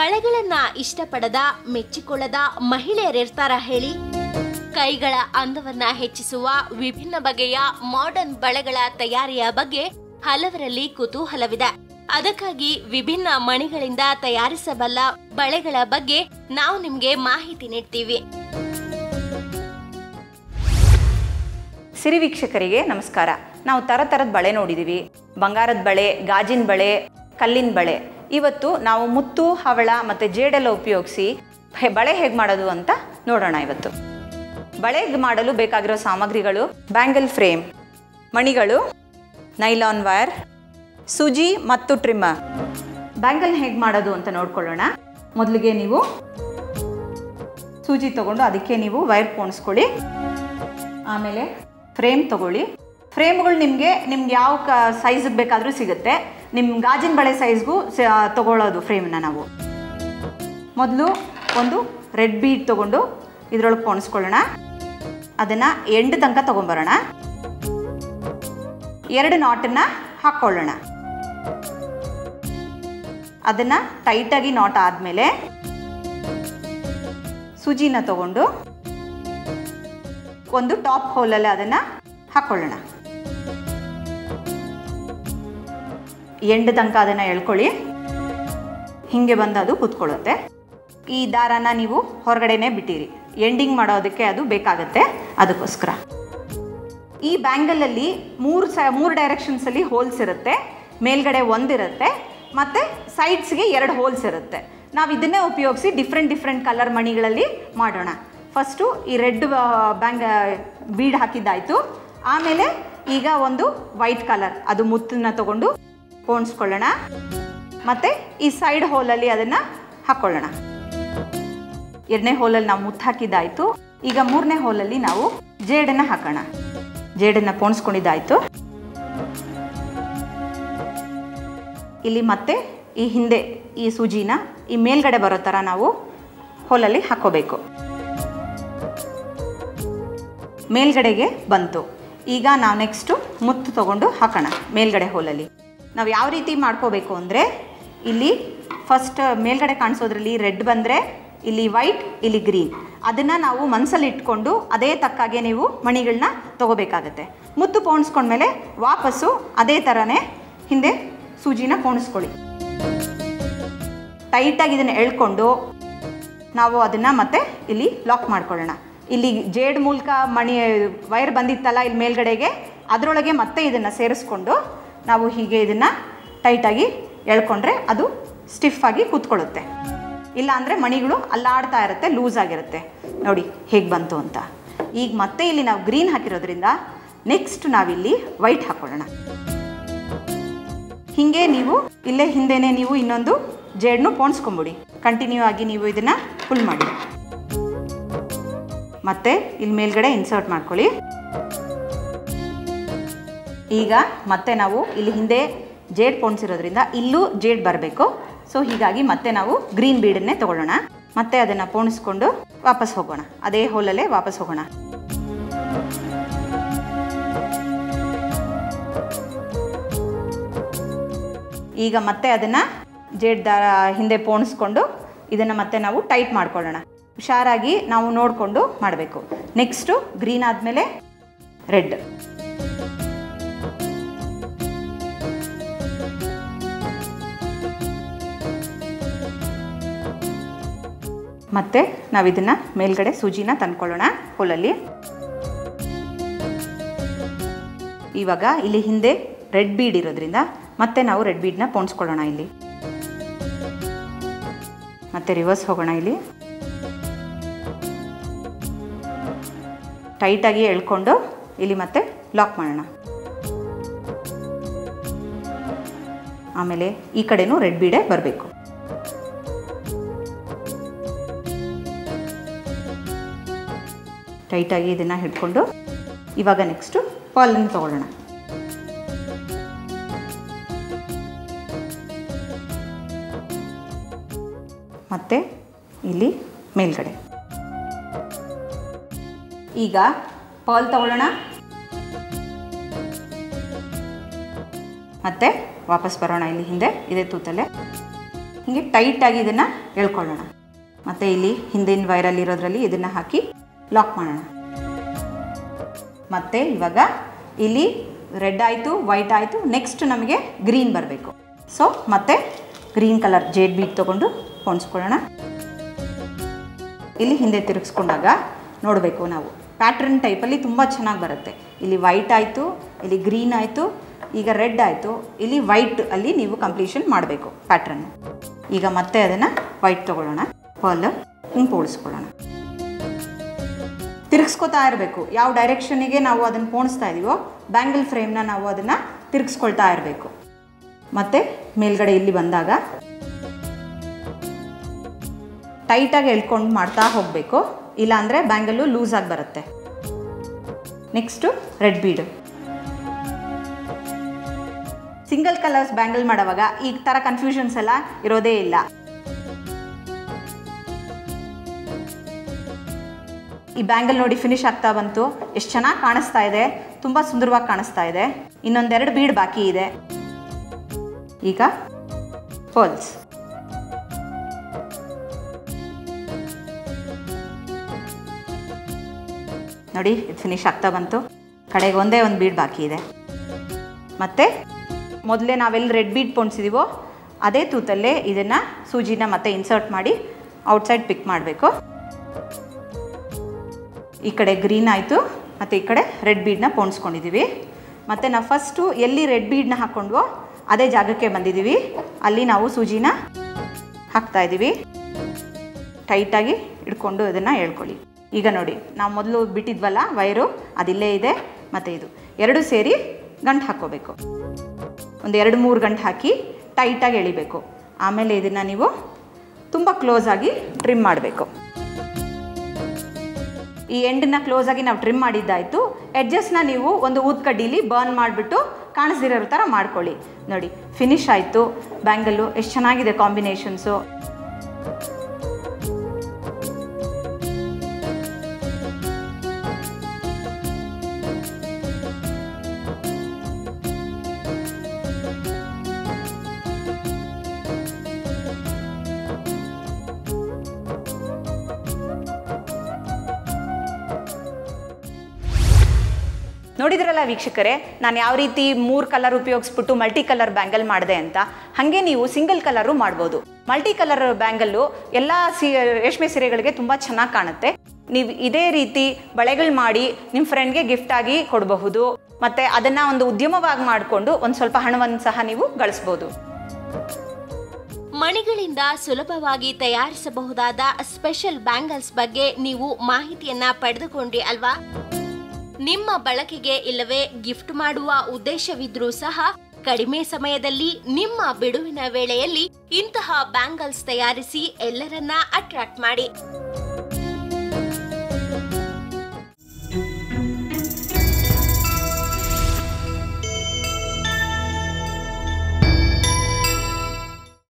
ಬಳೆಗಳನ್ನ ಇಷ್ಟಪಡದ ಮೆಚ್ಚಿಕೊಳ್ಳದ ಮಹಿಳೆಯರಿರ್ತಾರ ಹೇಳಿ ಕೈಗಳ ಅಂದವನ್ನ ಹೆಚ್ಚಿಸುವ ವಿಭಿನ್ನ ಬಗೆಯ ಮಾಡರ್ನ್ ಬಳೆಗಳ ತಯಾರಿಯ ಬಗ್ಗೆ ಹಲವರಲ್ಲಿ ಕುತೂಹಲವಿದೆ ಅದಕ್ಕಾಗಿ ವಿಭಿನ್ನ ಮಣಿಗಳಿಂದ ತಯಾರಿಸಬಲ್ಲ ಬಳೆಗಳ ಬಗ್ಗೆ ನಾವು ನಿಮ್ಗೆ ಮಾಹಿತಿ ನೀಡ್ತೀವಿ ಸಿರಿ ವೀಕ್ಷಕರಿಗೆ ನಮಸ್ಕಾರ ನಾವು ಥರ ಥರದ ಬಳೆ ನೋಡಿದ್ದೀವಿ ಬಂಗಾರದ ಬಳೆ ಗಾಜಿನ ಬಳೆ ಕಲ್ಲಿನ ಬಳೆ ಇವತ್ತು ನಾವು ಮುತ್ತು ಹವಳ ಮತ್ತು ಜೇಡೆಲ್ಲ ಉಪಯೋಗಿಸಿ ಹೆ- ಬಳೆ ಹೇಗೆ ಮಾಡೋದು ಅಂತ ನೋಡೋಣ ಇವತ್ತು ಬಳೆ ಮಾಡಲು ಬೇಕಾಗಿರೋ ಸಾಮಗ್ರಿಗಳು ಬ್ಯಾಂಗಲ್ ಫ್ರೇಮ್ ಮಣಿಗಳು ನೈಲಾನ್ ವೈರ್ ಸುಜಿ ಮತ್ತು ಟ್ರಿಮ್ಮರ್ ಬ್ಯಾಂಗಲ್ ಹೇಗೆ ಮಾಡೋದು ಅಂತ ನೋಡ್ಕೊಳ್ಳೋಣ ಮೊದಲಿಗೆ ನೀವು ಸೂಜಿ ತಗೊಂಡು ಅದಕ್ಕೆ ನೀವು ವೈರ್ ಪೋಣಿಸ್ಕೊಳ್ಳಿ ಆಮೇಲೆ ಫ್ರೇಮ್ ತಗೊಳ್ಳಿ ಫ್ರೇಮ್ಗಳು ನಿಮಗೆ ನಿಮ್ಗೆ ಯಾವ ಕ ಸೈಜಿಗೆ ಬೇಕಾದರೂ ಸಿಗುತ್ತೆ ನಿಮ್ಮ ಗಾಜಿನ ಬಳೆ ಸೈಜ್ಗೂ ತಗೊಳ್ಳೋದು ಫ್ರೇಮನ್ನ ನಾವು ಮೊದಲು ಒಂದು ರೆಡ್ ಬೀಡ್ ತೊಗೊಂಡು ಇದರೊಳಗೆ ಪೋಣಿಸ್ಕೊಳ್ಳೋಣ ಅದನ್ನು ಎಂಡ್ ತನಕ ತೊಗೊಂಬರೋಣ ಎರಡು ನಾಟನ್ನು ಹಾಕ್ಕೊಳ್ಳೋಣ ಅದನ್ನು ಟೈಟಾಗಿ ನಾಟ್ ಆದಮೇಲೆ ಸುಜಿನ ತಗೊಂಡು ಒಂದು ಟಾಪ್ ಹೋಲಲ್ಲಿ ಅದನ್ನು ಹಾಕ್ಕೊಳ್ಳೋಣ ಎಂಡ್ ತನಕ ಅದನ್ನು ಎಳ್ಕೊಳ್ಳಿ ಹೀಗೆ ಬಂದು ಅದು ಕೂತ್ಕೊಳ್ಳುತ್ತೆ ಈ ದಾರಾನ ನೀವು ಹೊರಗಡೆನೇ ಬಿಟ್ಟಿರಿ ಎಂಡಿಂಗ್ ಮಾಡೋದಕ್ಕೆ ಅದು ಬೇಕಾಗತ್ತೆ ಅದಕ್ಕೋಸ್ಕರ ಈ ಬ್ಯಾಂಗಲಲ್ಲಿ ಮೂರು ಸ ಮೂರು ಡೈರೆಕ್ಷನ್ಸಲ್ಲಿ ಹೋಲ್ಸ್ ಇರುತ್ತೆ ಮೇಲ್ಗಡೆ ಒಂದಿರುತ್ತೆ ಮತ್ತು ಸೈಡ್ಸ್ಗೆ ಎರಡು ಹೋಲ್ಸ್ ಇರುತ್ತೆ ನಾವು ಇದನ್ನೇ ಉಪಯೋಗಿಸಿ ಡಿಫ್ರೆಂಟ್ ಡಿಫ್ರೆಂಟ್ ಕಲರ್ ಮಣಿಗಳಲ್ಲಿ ಮಾಡೋಣ ಫಸ್ಟು ಈ ರೆಡ್ ಬ್ಯಾಂಗ್ ಬೀಡ್ ಹಾಕಿದ್ದಾಯಿತು ಆಮೇಲೆ ಈಗ ಒಂದು ವೈಟ್ ಕಲರ್ ಅದು ಮುತ್ತನ್ನ ತಗೊಂಡು ಪೋಣಿಸ್ಕೊಳ್ಳೋಣ ಮತ್ತು ಈ ಸೈಡ್ ಹೋಲಲ್ಲಿ ಅದನ್ನು ಹಾಕ್ಕೊಳ್ಳೋಣ ಎರಡನೇ ಹೋಲಲ್ಲಿ ನಾವು ಮುತ್ತು ಹಾಕಿದ್ದಾಯಿತು ಈಗ ಮೂರನೇ ಹೋಲಲ್ಲಿ ನಾವು ಜೇಡನ್ನು ಹಾಕೋಣ ಜೇಡನ್ನು ಪೋಣಿಸ್ಕೊಂಡಿದ್ದಾಯಿತು ಇಲ್ಲಿ ಮತ್ತೆ ಈ ಹಿಂದೆ ಈ ಸೂಜಿನ ಈ ಮೇಲ್ಗಡೆ ಬರೋ ಥರ ನಾವು ಹೋಲಲ್ಲಿ ಹಾಕೋಬೇಕು ಮೇಲ್ಗಡೆಗೆ ಬಂತು ಈಗ ನಾವು ನೆಕ್ಸ್ಟು ಮುತ್ತು ತಗೊಂಡು ಹಾಕೋಣ ಮೇಲ್ಗಡೆ ಹೋಲಲ್ಲಿ ನಾವು ಯಾವ ರೀತಿ ಮಾಡ್ಕೋಬೇಕು ಅಂದರೆ ಇಲ್ಲಿ ಫಸ್ಟ್ ಮೇಲ್ಗಡೆ ಕಾಣಿಸೋದ್ರಲ್ಲಿ ರೆಡ್ ಬಂದರೆ ಇಲ್ಲಿ ವೈಟ್ ಇಲ್ಲಿ ಗ್ರೀನ್ ಅದನ್ನು ನಾವು ಮನಸ್ಸಲ್ಲಿ ಇಟ್ಕೊಂಡು ಅದೇ ತಕ್ಕಾಗೆ ನೀವು ಮಣಿಗಳನ್ನ ತಗೋಬೇಕಾಗತ್ತೆ ಮುತ್ತು ಪೋಣಿಸ್ಕೊಂಡ್ಮೇಲೆ ವಾಪಸ್ಸು ಅದೇ ಥರನೇ ಹಿಂದೆ ಸೂಜಿನ ಪೋಣಿಸ್ಕೊಳ್ಳಿ ಟೈಟಾಗಿ ಇದನ್ನು ಎಳ್ಕೊಂಡು ನಾವು ಅದನ್ನು ಮತ್ತೆ ಇಲ್ಲಿ ಲಾಕ್ ಮಾಡ್ಕೊಳ್ಳೋಣ ಇಲ್ಲಿ ಜೇಡ್ ಮೂಲಕ ಮಣಿ ವೈರ್ ಬಂದಿತ್ತಲ್ಲ ಇಲ್ಲಿ ಮೇಲ್ಗಡೆಗೆ ಅದರೊಳಗೆ ಮತ್ತೆ ಇದನ್ನು ಸೇರಿಸ್ಕೊಂಡು ನಾವು ಹೀಗೆ ಇದನ್ನು ಟೈಟಾಗಿ ಎಳ್ಕೊಂಡ್ರೆ ಅದು ಸ್ಟಿಫ್ ಆಗಿ ಕೂತ್ಕೊಳ್ಳುತ್ತೆ ಇಲ್ಲ ಅಂದರೆ ಮಣಿಗಳು ಅಲ್ಲಾಡ್ತಾ ಇರುತ್ತೆ ಲೂಸ್ ಆಗಿರುತ್ತೆ ನೋಡಿ ಹೇಗೆ ಬಂತು ಅಂತ ಈಗ ಮತ್ತೆ ಇಲ್ಲಿ ನಾವು ಗ್ರೀನ್ ಹಾಕಿರೋದ್ರಿಂದ ನೆಕ್ಸ್ಟ್ ನಾವಿಲ್ಲಿ ವೈಟ್ ಹಾಕ್ಕೊಳ್ಳೋಣ ಹೀಗೆ ನೀವು ಇಲ್ಲೇ ಹಿಂದೆನೇ ನೀವು ಇನ್ನೊಂದು ಜೇಡ್ನು ಪೋಣಿಸ್ಕೊಂಬಿಡಿ ಕಂಟಿನ್ಯೂ ಆಗಿ ನೀವು ಇದನ್ನು ಫುಲ್ ಮಾಡಿ ಮತ್ತೆ ಇಲ್ಲಿ ಮೇಲ್ಗಡೆ ಇನ್ಸರ್ಟ್ ಮಾಡ್ಕೊಳ್ಳಿ ಈಗ ಮತ್ತೆ ನಾವು ಇಲ್ಲಿ ಹಿಂದೆ ಜೇಡ್ ಪೋಣಿಸಿರೋದ್ರಿಂದ ಇಲ್ಲೂ ಜೇಡ್ ಬರಬೇಕು ಸೊ ಹೀಗಾಗಿ ಮತ್ತೆ ನಾವು ಗ್ರೀನ್ ಬೀಡನ್ನೇ ತಗೊಳ್ಳೋಣ ಮತ್ತೆ ಅದನ್ನು ಪೋಣಿಸ್ಕೊಂಡು ವಾಪಸ್ ಹೋಗೋಣ ಅದೇ ಹೋಲಲ್ಲೇ ವಾಪಸ್ ಹೋಗೋಣ ಈಗ ಮತ್ತೆ ಅದನ್ನು ಜೇಡ್ ದಾರ ಹಿಂದೆ ಪೋಣಿಸ್ಕೊಂಡು ಇದನ್ನು ಮತ್ತೆ ನಾವು ಟೈಟ್ ಮಾಡ್ಕೊಳ್ಳೋಣ ಹುಷಾರಾಗಿ ನಾವು ನೋಡಿಕೊಂಡು ಮಾಡಬೇಕು ನೆಕ್ಸ್ಟು ಗ್ರೀನ್ ಆದಮೇಲೆ ರೆಡ್ ಮತ್ತೆ ನಾವು ಇದನ್ನು ಮೇಲ್ಗಡೆ ಸೂಜಿನ ತಂದ್ಕೊಳ್ಳೋಣ ಹೋಲಲ್ಲಿ ಇವಾಗ ಇಲ್ಲಿ ಹಿಂದೆ ರೆಡ್ ಬೀಡ್ ಇರೋದ್ರಿಂದ ಮತ್ತೆ ನಾವು ರೆಡ್ ಬೀಡ್ನ ಪೋಣಿಸ್ಕೊಳ್ಳೋಣ ಇಲ್ಲಿ ಮತ್ತೆ ರಿವರ್ಸ್ ಹೋಗೋಣ ಇಲ್ಲಿ ಟೈಟಾಗಿ ಎಳ್ಕೊಂಡು ಇಲ್ಲಿ ಮತ್ತೆ ಲಾಕ್ ಮಾಡೋಣ ಆಮೇಲೆ ಈ ಕಡೆನೂ ರೆಡ್ ಬೀಡೆ ಬರಬೇಕು ಟೈಟಾಗಿ ಇದನ್ನು ಹಿಡ್ಕೊಂಡು ಇವಾಗ ನೆಕ್ಸ್ಟು ಪಾಲನ್ನು ತಗೊಳ್ಳೋಣ ಮತ್ತು ಇಲ್ಲಿ ಮೇಲ್ಗಡೆ ಈಗ ಪಾಲ್ ತಗೊಳ್ಳೋಣ ಮತ್ತೆ ವಾಪಸ್ ಬರೋಣ ಇಲ್ಲಿ ಹಿಂದೆ ಇದೇ ತೂತಲ್ಲೇ ಹೀಗೆ ಟೈಟಾಗಿ ಇದನ್ನು ಎಳ್ಕೊಳ್ಳೋಣ ಮತ್ತು ಇಲ್ಲಿ ಹಿಂದಿನ ವೈರಲ್ಲಿ ಇರೋದ್ರಲ್ಲಿ ಇದನ್ನು ಹಾಕಿ ಲಾಕ್ ಮಾಡೋಣ ಮತ್ತು ಇವಾಗ ಇಲ್ಲಿ ರೆಡ್ ಆಯಿತು ವೈಟ್ ಆಯಿತು ನೆಕ್ಸ್ಟ್ ನಮಗೆ ಗ್ರೀನ್ ಬರಬೇಕು ಸೊ ಮತ್ತೆ ಗ್ರೀನ್ ಕಲರ್ ಜೇಡ್ ಬೀಟ್ ತೊಗೊಂಡು ಹೊಂದ್ಸ್ಕೊಳ್ಳೋಣ ಇಲ್ಲಿ ಹಿಂದೆ ತಿರುಗಿಸ್ಕೊಂಡಾಗ ನೋಡಬೇಕು ನಾವು ಪ್ಯಾಟ್ರನ್ ಟೈಪಲ್ಲಿ ತುಂಬ ಚೆನ್ನಾಗಿ ಬರುತ್ತೆ ಇಲ್ಲಿ ವೈಟ್ ಆಯಿತು ಇಲ್ಲಿ ಗ್ರೀನ್ ಆಯಿತು ಈಗ ರೆಡ್ ಆಯಿತು ಇಲ್ಲಿ ವೈಟ್ ಅಲ್ಲಿ ನೀವು ಕಂಪ್ಲೀಷನ್ ಮಾಡಬೇಕು ಪ್ಯಾಟ್ರನ್ ಈಗ ಮತ್ತೆ ಅದನ್ನು ವೈಟ್ ತೊಗೊಳ್ಳೋಣ ಪರ್ಲ್ ಹಿಂಗೆ ಪೋಣಿಸ್ಕೊಳ್ಳೋಣ ತಿರುಗಿಸ್ಕೊತಾ ಇರಬೇಕು ಯಾವ ಡೈರೆಕ್ಷನಿಗೆ ನಾವು ಅದನ್ನು ಪೋಣಿಸ್ತಾ ಇದೀವೋ ಬ್ಯಾಂಗಲ್ ಫ್ರೇಮ್ನ ನಾವು ಅದನ್ನು ತಿರುಗಿಸ್ಕೊಳ್ತಾ ಇರಬೇಕು ಮತ್ತು ಮೇಲ್ಗಡೆ ಇಲ್ಲಿ ಬಂದಾಗ ಟೈಟಾಗಿ ಎಳ್ಕೊಂಡು ಮಾಡ್ತಾ ಹೋಗಬೇಕು ಇಲ್ಲಾಂದರೆ ಬ್ಯಾಂಗಲ್ಲು ಲೂಸಾಗಿ ಬರುತ್ತೆ next red bead single colours bangle ಮಾಡೋವಾಗ ಈ ಥರ ಕನ್ಫ್ಯೂಷನ್ಸ್ ಎಲ್ಲ ಇರೋದೇ ಇಲ್ಲ ಈ ಬ್ಯಾಂಗಲ್ ನೋಡಿ ಫಿನಿಶ್ ಆಗ್ತಾ ಬಂತು ಎಷ್ಟು ಚೆನ್ನಾಗಿ ಕಾಣಿಸ್ತಾ ಇದೆ ತುಂಬ ಸುಂದರವಾಗಿ ಕಾಣಿಸ್ತಾ ಇದೆ ಇನ್ನೊಂದೆರಡು ಬೀಡ್ ಬಾಕಿ ಇದೆ ಈಗ ಪರ್ಲ್ಸ್ ನೋಡಿ ಇದು ಫಿನಿಶ್ ಆಗ್ತಾ ಬಂತು ಕಡೆಗೆ ಒಂದೇ ಒಂದು ಬೀಡ್ ಬಾಕಿ ಇದೆ ಮತ್ತು ಮೊದಲೇ ನಾವೆಲ್ಲಿ ರೆಡ್ ಬೀಡ್ ಪೊಣ್ಸಿದೀವೋ ಅದೇ ತೂತಲ್ಲೇ ಇದನ್ನು ಸೂಜಿನ ಮತ್ತೆ ಇನ್ಸರ್ಟ್ ಮಾಡಿ ಔಟ್ಸೈಡ್ ಪಿಕ್ ಮಾಡಬೇಕು ಈ ಕಡೆ ಗ್ರೀನ್ ಆಯಿತು ಮತ್ತು ಈ ಕಡೆ ರೆಡ್ ಬೀಡನ್ನ ಪೋಣಿಸ್ಕೊಂಡಿದ್ದೀವಿ ಮತ್ತು ನಾವು ಫಸ್ಟು ಎಲ್ಲಿ ರೆಡ್ ಬೀಡನ್ನ ಹಾಕ್ಕೊಂಡ್ವೋ ಅದೇ ಜಾಗಕ್ಕೆ ಬಂದಿದ್ದೀವಿ ಅಲ್ಲಿ ನಾವು ಸೂಜಿನ ಹಾಕ್ತಾ ಇದ್ದೀವಿ ಟೈಟಾಗಿ ಇಟ್ಕೊಂಡು ಇದನ್ನು ಹೇಳ್ಕೊಳ್ಳಿ ಈಗ ನೋಡಿ ನಾವು ಮೊದಲು ಬಿಟ್ಟಿದ್ವಲ್ಲ ವೈರು ಅದಿಲ್ಲೇ ಇದೆ ಮತ್ತು ಇದು ಎರಡು ಸೇರಿ ಗಂಟು ಹಾಕ್ಕೋಬೇಕು ಒಂದು ಎರಡು ಮೂರು ಗಂಟು ಹಾಕಿ ಟೈಟಾಗಿ ಎಳಿಬೇಕು ಆಮೇಲೆ ಇದನ್ನು ನೀವು ತುಂಬ ಕ್ಲೋಸಾಗಿ ಟ್ರಿಮ್ ಮಾಡಬೇಕು ಈ ಎಂಡನ್ನ ಕ್ಲೋಸ್ ಆಗಿ ನಾವು ಟ್ರಿಮ್ ಮಾಡಿದ್ದಾಯಿತು ಎಡ್ಜಸ್ನ ನೀವು ಒಂದು ಊದ್ ಕಡ್ಡೀಲಿ ಬರ್ನ್ ಮಾಡಿಬಿಟ್ಟು ಕಾಣಿಸ್ದಿರೋ ಥರ ಮಾಡ್ಕೊಳ್ಳಿ ನೋಡಿ ಫಿನಿಶ್ ಆಯಿತು ಬ್ಯಾಂಗಲ್ಲು ಎಷ್ಟು ಚೆನ್ನಾಗಿದೆ ಕಾಂಬಿನೇಷನ್ಸು ನೋಡಿದ್ರಲ್ಲ ವೀಕ್ಷಕರೇ ನಾನು ಯಾವ ರೀತಿ ಮೂರು ಕಲರ್ ಉಪಯೋಗಿಸ್ಬಿಟ್ಟು ಮಲ್ಟಿ ಕಲರ್ ಬ್ಯಾಂಗಲ್ ಮಾಡಿದೆ ಅಂತ ಹಾಗೆ ನೀವು ಸಿಂಗಲ್ ಕಲರು ಮಾಡ್ಬೋದು ಮಲ್ಟಿ ಕಲರ್ ಬ್ಯಾಂಗಲ್ಲು ಎಲ್ಲ ಸಿ ರೇಷ್ಮೆ ಸೀರೆಗಳಿಗೆ ತುಂಬ ಚೆನ್ನಾಗಿ ಕಾಣುತ್ತೆ ನೀವು ಇದೇ ರೀತಿ ಬಳೆಗಳು ಮಾಡಿ ನಿಮ್ಮ ಫ್ರೆಂಡ್ಗೆ ಗಿಫ್ಟಾಗಿ ಕೊಡಬಹುದು ಮತ್ತು ಅದನ್ನು ಒಂದು ಉದ್ಯಮವಾಗಿ ಮಾಡಿಕೊಂಡು ಒಂದು ಸ್ವಲ್ಪ ಹಣವನ್ನು ಸಹ ನೀವು ಗಳಿಸ್ಬೋದು ಮಣಿಗಳಿಂದ ಸುಲಭವಾಗಿ ತಯಾರಿಸಬಹುದಾದ ಸ್ಪೆಷಲ್ ಬ್ಯಾಂಗಲ್ಸ್ ಬಗ್ಗೆ ನೀವು ಮಾಹಿತಿಯನ್ನ ಪಡೆದುಕೊಂಡ್ರಿ ಅಲ್ವಾ ನಿಮ್ಮ ಬಳಕೆಗೆ ಇಲ್ಲವೇ ಗಿಫ್ಟ್ ಮಾಡುವ ಉದ್ದೇಶವಿದ್ರೂ ಸಹ ಕಡಿಮೆ ಸಮಯದಲ್ಲಿ ನಿಮ್ಮ ಬಿಡುವಿನ ವೇಳೆಯಲ್ಲಿ ಇಂತಹ ಬ್ಯಾಂಗಲ್ಸ್ ತಯಾರಿಸಿ ಎಲ್ಲರನ್ನ ಅಟ್ರಾಕ್ಟ್ ಮಾಡಿ